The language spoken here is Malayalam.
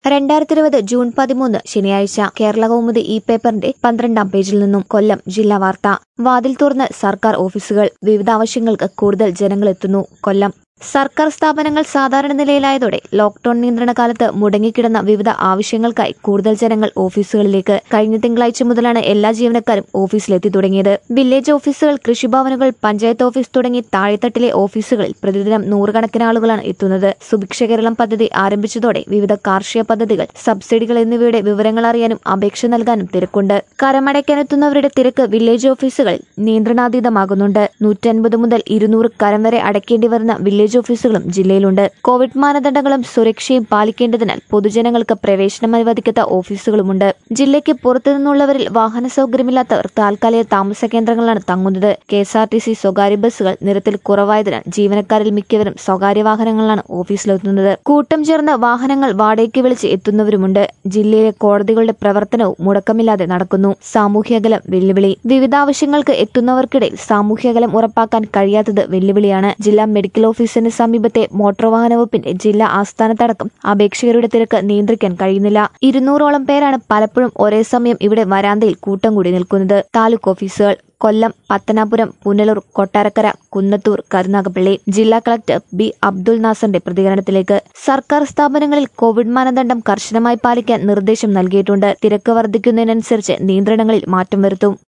രണ്ടായിരത്തി ഇരുപത് ജൂൺ പതിമൂന്ന് ശനിയാഴ്ച കേരള കൗമുദി ഇ പേപ്പറിന്റെ പന്ത്രണ്ടാം പേജിൽ നിന്നും കൊല്ലം ജില്ലാ വാർത്ത വാതിൽ തുറന്ന് സർക്കാർ ഓഫീസുകൾ വിവിധ ആവശ്യങ്ങൾക്ക് കൂടുതൽ ജനങ്ങളെത്തുന്നു കൊല്ലം സർക്കാർ സ്ഥാപനങ്ങൾ സാധാരണ നിലയിലായതോടെ ലോക്ഡൌൺ നിയന്ത്രണ കാലത്ത് മുടങ്ങിക്കിടന്ന വിവിധ ആവശ്യങ്ങൾക്കായി കൂടുതൽ ജനങ്ങൾ ഓഫീസുകളിലേക്ക് കഴിഞ്ഞ തിങ്കളാഴ്ച മുതലാണ് എല്ലാ ജീവനക്കാരും ഓഫീസിലെത്തി തുടങ്ങിയത് വില്ലേജ് ഓഫീസുകൾ കൃഷിഭവനുകൾ പഞ്ചായത്ത് ഓഫീസ് തുടങ്ങി താഴെത്തട്ടിലെ ഓഫീസുകളിൽ പ്രതിദിനം നൂറുകണക്കിന് ആളുകളാണ് എത്തുന്നത് സുഭിക്ഷ കേരളം പദ്ധതി ആരംഭിച്ചതോടെ വിവിധ കാർഷിക പദ്ധതികൾ സബ്സിഡികൾ എന്നിവയുടെ വിവരങ്ങൾ അറിയാനും അപേക്ഷ നൽകാനും തിരക്കുണ്ട് കരമടയ്ക്കാനെത്തുന്നവരുടെ തിരക്ക് വില്ലേജ് ഓഫീസുകളിൽ നിയന്ത്രണാതീതമാകുന്നുണ്ട് നൂറ്റൻപത് മുതൽ ഇരുന്നൂറ് കരം വരെ അടയ്ക്കേണ്ടി വരുന്ന വില്ലേജ് ഓഫീസുകളും ജില്ലയിലുണ്ട് കോവിഡ് മാനദണ്ഡങ്ങളും സുരക്ഷയും പാലിക്കേണ്ടതിനാൽ പൊതുജനങ്ങൾക്ക് പ്രവേശനം അനുവദിക്കാത്ത ഓഫീസുകളുമുണ്ട് ജില്ലയ്ക്ക് പുറത്തുനിന്നുള്ളവരിൽ വാഹന സൗകര്യമില്ലാത്തവർ താൽക്കാലിക താമസ കേന്ദ്രങ്ങളാണ് തങ്ങുന്നത് K S R T C സ്വകാര്യ ബസ്സുകൾ നിരത്തിൽ കുറവായതിനാൽ ജീവനക്കാരിൽ മിക്കവരും സ്വകാര്യ വാഹനങ്ങളാണ് ഓഫീസിലെത്തുന്നത് കൂട്ടം ചേർന്ന് വാഹനങ്ങൾ വാടകയ്ക്ക് വിളിച്ച് എത്തുന്നവരുമുണ്ട് ജില്ലയിലെ കോടതികളുടെ പ്രവർത്തനവും മുടക്കമില്ലാതെ നടക്കുന്നു സാമൂഹ്യകലം വെല്ലുവിളി വിവിധ ആവശ്യങ്ങൾക്ക് എത്തുന്നവർക്കിടയിൽ സാമൂഹ്യകലം ഉറപ്പാക്കാൻ കഴിയാത്തത് വെല്ലുവിളിയാണ് ജില്ലാ മെഡിക്കൽ ഓഫീസിന് സമീപത്തെ മോട്ടോർ വാഹന വകുപ്പിന്റെ ജില്ലാ ആസ്ഥാനത്തടക്കം അപേക്ഷകരുടെ തിരക്ക് നിയന്ത്രിക്കാൻ കഴിയുന്നില്ല ഇരുന്നൂറോളം പേരാണ് പലപ്പോഴും ഒരേ സമയം ഇവിടെ വരാന്തയിൽ കൂട്ടം കൂടി നിൽക്കുന്നത് താലൂക്ക് ഓഫീസുകൾ കൊല്ലം പത്തനാപുരം പുനലൂർ കൊട്ടാരക്കര കുന്നത്തൂർ കരുനാഗപ്പള്ളി ജില്ലാ കളക്ടർ ബി അബ്ദുൽ നാസറിന്റെ പ്രതികരണത്തിലേക്ക് സർക്കാർ സ്ഥാപനങ്ങളിൽ കോവിഡ് മാനദണ്ഡം കർശനമായി പാലിക്കാൻ നിർദ്ദേശം നൽകിയിട്ടുണ്ട് തിരക്ക് വർദ്ധിക്കുന്നതിനനുസരിച്ച് നിയന്ത്രണങ്ങളിൽ മാറ്റം വരുത്തും